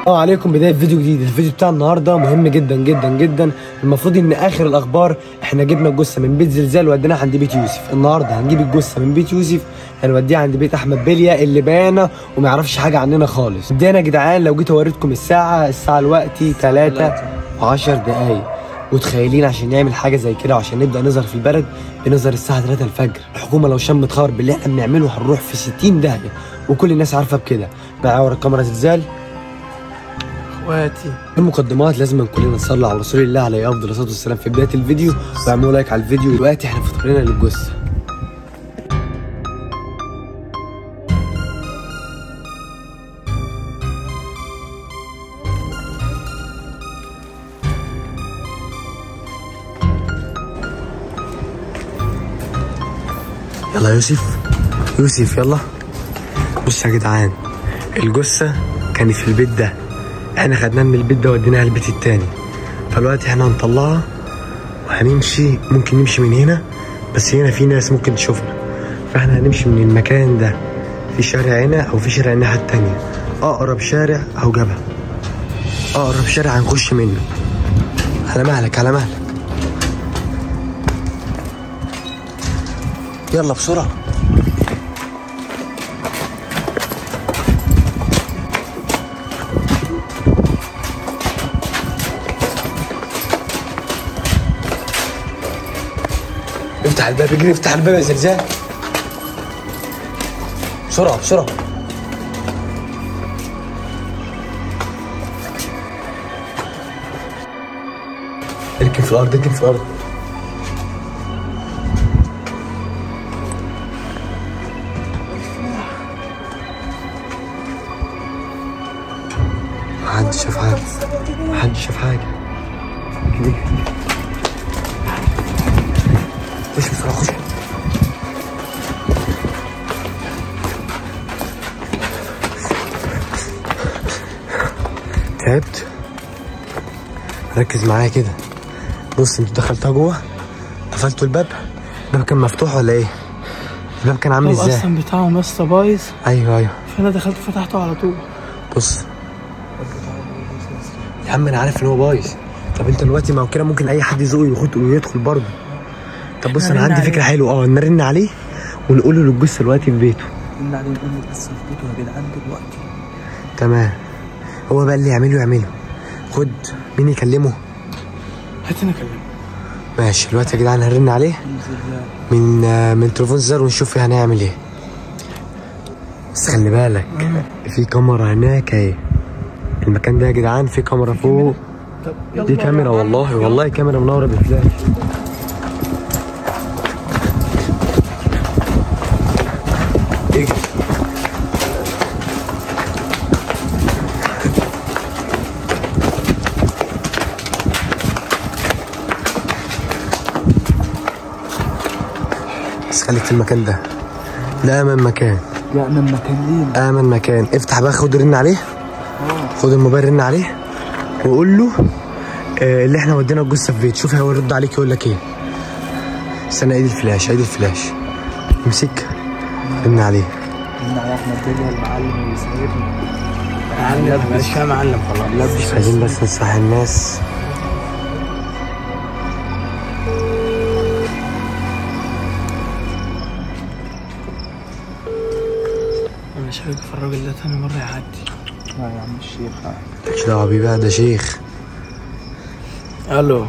السلام عليكم بدايه فيديو جديد الفيديو بتاع النهارده مهم جدا جدا جدا المفروض ان اخر الاخبار احنا جبنا الجثه من بيت زلزال وديناها عند بيت يوسف النهارده هنجيب الجثه من بيت يوسف هنوديها عند بيت احمد بليا اللي بانا وما يعرفش حاجه عننا خالص بدينا يا جدعان لو جيت اوريكم الساعه الساعه دلوقتي 3 و10 دقايق متخيلين عشان نعمل حاجه زي كده وعشان نبدا نظهر في البلد بنظهر الساعه 3 الفجر الحكومه لو شمت خبر باللي احنا بنعمله هنروح في 60 داهيه وكل الناس عارفه بكده معايا ورا الكاميرا زلزال اخواتي المقدمات لازم كلنا نصلي على رسول الله عليه افضل الصلاه والسلام في بدايه الفيديو واعملوا لايك على الفيديو دلوقتي احنا في طريقنا للجثه يلا يوسف يوسف يلا بص يا جدعان الجثه كانت في البيت ده احنا خدناها من البيت ده وديناها البيت التاني فالوقت احنا هنطلعها وهنمشي ممكن نمشي من هنا بس هنا في ناس ممكن تشوفنا فاحنا هنمشي من المكان ده في شارع هنا او في شارع الناحيه التانيه اقرب شارع او جبهه اقرب شارع هنخش منه على مهلك على مهلك يلا بسرعه افتح الباب اجري افتح الباب يا زلزال بسرعة بسرعة اركب في الأرض اركب في الأرض محدش شاف حاجة محدش شاف حاجة اجري خش بسرعة خش تعبت ركز معايا كده بص انت دخلتها جوه قفلتوا الباب الباب كان مفتوح ولا ايه الباب كان عامل الباب ازاي اصلا بتاعهم لسه بايظ ايوه ايوه فانا دخلت فتحته على طول بص يا عم انا عارف ان هو بايظ طب انت دلوقتي ما هو كده ممكن اي حد يزوق ويخد ويدخل برضه طب بص انا نرن عندي عليه. فكره حلوه اه نرن عليه ونقول له الجثه دلوقتي في بيته قلنا عليه نقول له بس في بيته يا جدعان دلوقتي تمام هو بقى اللي يعمله يعمله خد مين يكلمه هات انا اكلمه ماشي دلوقتي يا جدعان هنرن عليه من آه، من تليفون زر ونشوف هنعمل ايه بس خلي بالك في كاميرا هناك اهي المكان ده يا جدعان في كاميرا فوق طب يلا دي كاميرا والله والله كاميرا منوره بفلاش اجري بس خليك في المكان ده ده امن مكان لا من مكان ليه امن مكان افتح بقى خد رن عليه خد الموبايل رن عليه وقول له آه اللي احنا ودينا الجثه في بيت شوف هو يرد عليك يقول لك ايه استنى ايدي الفلاش ايدي الفلاش امسك رن عليه قلنا على احمد بيليا المعلم اللي سايبنا معلم مش فاهم معلم خلاص لبس عايزين بس نصح الناس انا شايف في الراجل ده تاني مره يعدي لا يا عم الشيخ مش دعوه بيه بقى ده شيخ الو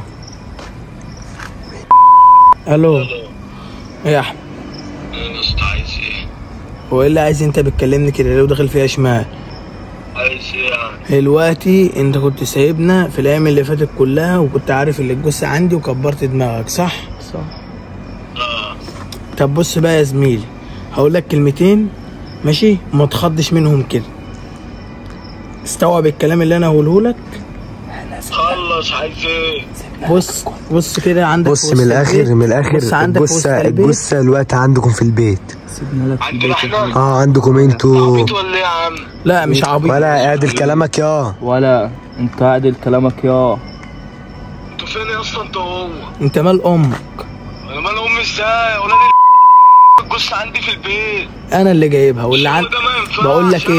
الو ايه يا احمد انا أصل عايز ايه؟ هو ايه اللي عايز انت بتكلمني كده ليه وداخل فيها شمال عايز ايه يعني؟ دلوقتي انت كنت سايبنا في الايام اللي فاتت كلها وكنت عارف اللي الجثه عندي وكبرت دماغك صح صح اه طب بص بقى يا زميلي هقول لك كلمتين ماشي ما تخضش منهم كده استوعب الكلام اللي انا هقوله لك خلص عايز ايه؟ بص بص كده عندك بص في من وسط الاخر البيت. من الاخر بص عندك في وسط الجثه البيت. الجثه الوقت عندكم في البيت سيبنا لك في عندنا بيتك احنا؟ اه عندكم انتوا عبيط ولا ايه يا عم؟ لا مش عبيط ولا قادر كلامك يا ولا انت عادل كلامك يا انتوا فين يا اسطى انت وهو؟ انت مال امك انا مال امي ازاي؟ ولاد الجثه عندي في البيت انا اللي جايبها واللي عن... الشغل ده ما ينفعش. بقول لك ايه انا معايا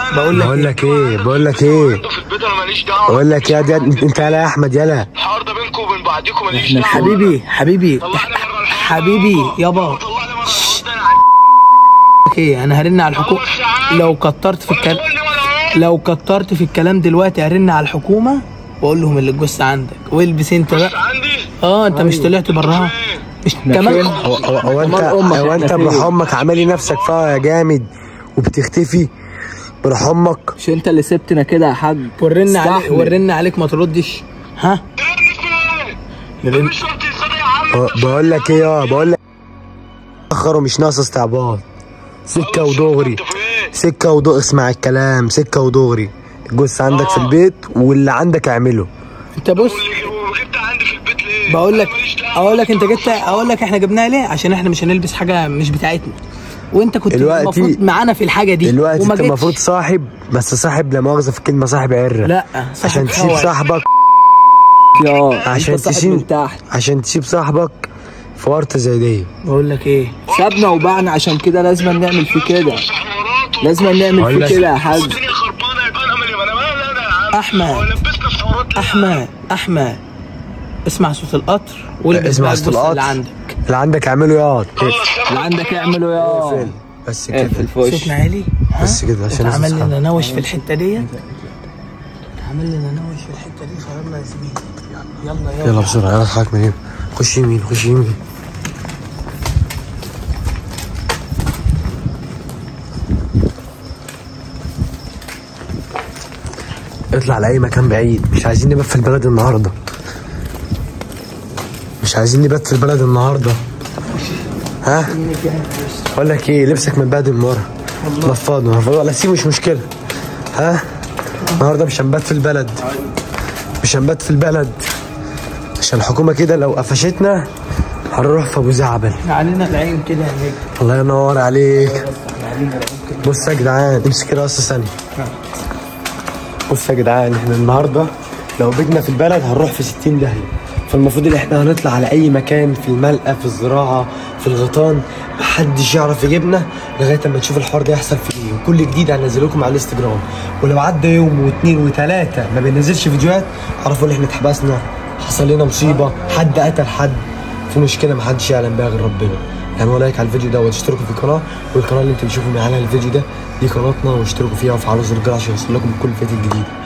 بقول لك بقول لك ايه بقول لك ايه عنده في البيت انا ماليش دعوه بقول لك يا دي انت يلا يا احمد يلا الحوار ده بينكم وبين بعضيكم ماليش إحنا دعوه حبيبي حبيبي طلعني بره الحوار حبيبي يابا طلعني بره الحوار ده انا ايه انا هرن على الحكومه لو كترت في الكلام قول لي وانا ايه لو كترت في الكلام دلوقتي هرن على الحكومه واقول لهم اللي الجثه عندك والبس انت بقى عندي اه انت مش طلعت براها مش إحنا كمان فين؟ هو هو هو انت أمال أمك هو انت إحنا فين؟ بروح امك عامل نفسك فيها يا جامد وبتختفي بروح امك مش انت اللي سبتنا كده يا حاج ورن عليك استحمل. ورن عليك ما تردش ها ترني مش شرط ازاي يا عم ب- بقول لك ايه يا بقول لك اخر ومش ناقص استعباط سكه ودغري انت فين سكه ودغري اسمع الكلام سكه ودغري الجثه عندك في البيت واللي عندك اعمله انت بص وغبت عندي في البيت ليه بقول لك أنا ماليش دعوة. اقول لك انت جبت اقول لك احنا جبناها ليه عشان احنا مش هنلبس حاجه مش بتاعتنا وانت كنت دلوقتي- المفروض معانا في الحاجه دي دلوقتي وما انت جيتش. المفروض صاحب بس صاحب لا مؤاخذه في الكلمه صاحب عره لا عشان تسيب هوا. صاحبك يا عشان انت صاحب تسيب من تحت عشان تسيب صاحبك في ورطه زي دي بقول لك ايه سابنا وباعنا عشان كده لازم نعمل فيه كده حوارات لازم نعمل بقول فيه لك- كده يا حاج الدنيا خربانه يبقى انا مالي انا مالي انا يا عم أحمد. هو لبسنا في حوارات ليه؟ احمد احمد اسمع صوت القطر والبس اسمع بقى صوت الجثة اللي القطر. عندك اللي عندك اعمله ياض خلص اللي عندك اعمله يا بس كده اقفل في وشك صوتنا عالي ها؟ بس كده عشان انت عمل الناس لنا نوش في الحته ديت عمل لنا نوش في الحته دي خرجنا يا زميلي يلا يلا يلا بسرعه يلا اتحرك من هنا خش يمين خش يمين اطلع لاي مكان بعيد مش عايزين نبات في البلد النهارده مش عايزين نبات في البلد النهارده ها اقول لك ايه لبسك من بعد من ورا نفضه نفضه ولا سيبه مش مشكله ها النهارده مش هنبات في البلد مش هنبات في البلد عشان الحكومة كده لو قفشتنا هنروح في ابو زعبل علينا العين كده يا نجم الله ينور عليك بص يا جدعان امسك راسي ثانية بص يا جدعان احنا النهارده لو بيتنا في البلد هنروح في 60 داهية فالمفروض ان احنا هنطلع على اي مكان في الملقى في الزراعة في الغيطان محدش يعرف يجيبنا لغاية اما نشوف الحوار ده يحصل في ايه وكل جديد هنزل لكم على الانستجرام ولو عدى يوم واثنين وثلاثة ما بننزلش فيديوهات عرفوا ان احنا اتحبسنا حصل لنا مصيبة حد قتل حد في مشكله محدش يعلم بيها غير ربنا اعملوا لايك على الفيديو ده واشتركوا في القناه والقناه اللي انتوا بتشوفوا معانا الفيديو ده دي قناتنا واشتركوا فيها وفعلوا زر الجرس عشان يوصل لكم كل فيديو جديد